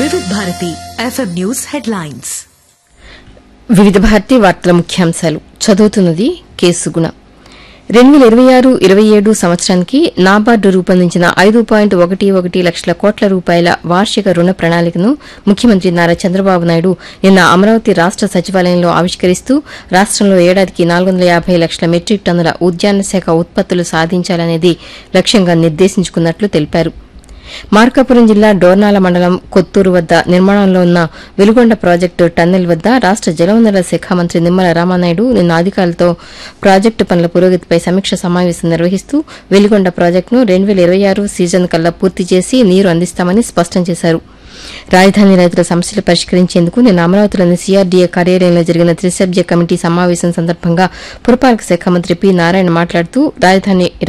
వివిధ Bharati FM news headlines వివిధ భారతి వార్తల ముఖ్యాంశాలు చదువుతున్నది కేసుగుణ రెండు వేల ఇరవై ఆరు ఇరవై ఏడు సంవత్సరానికి నాబార్డు రూపొందించిన ఐదు పాయింట్ ఒకటి ఒకటి లక్షల కోట్ల రూపాయల వార్షిక రుణ ప్రణాళికను ముఖ్యమంత్రి నారా చంద్రబాబు నాయుడు నిన్న అమరావతి రాష్ట సచివాలయంలో ఆవిష్కరిస్తూ రాష్టంలో ఏడాదికి నాలుగు వందల యాభై లక్షల మెట్రిక్ టన్నుల ఉద్యాన శాఖ ఉత్పత్తులు సాధించాలనేది లక్ష్యంగా నిర్దేశించుకున్నట్లు తెలిపారు మార్కాపురం జిల్లా డోర్నాల మండలం కొత్తూరు వద్ద నిర్మాణంలో ఉన్న వెలుగొండ ప్రాజెక్టు టన్నెల్ వద్ద రాష్ట జలవనరుల శాఖ మంత్రి నిమ్మల రామానాయుడు నిన్న అధికారులతో ప్రాజెక్టు పనుల పురోగతిపై సమీక్ష సమావేశం నిర్వహిస్తూ వెలుగొండ ప్రాజెక్టును రెండు వేల ఇరవై ఆరు సీజన్ కల్లా పూర్తి చేసి నీరు అందిస్తామని స్పష్టం చేశారు రాజధాని రైతుల సమస్యలు పరిష్కరించేందుకు నిన్న అమరావతిలోని సీఆర్డీఏ కార్యాలయంలో జరిగిన త్రిసభ్య కమిటీ సమావేశం సందర్భంగా పురపాలక శాఖ మంత్రి పి నారాయణ మాట్లాడుతూ రాజధాని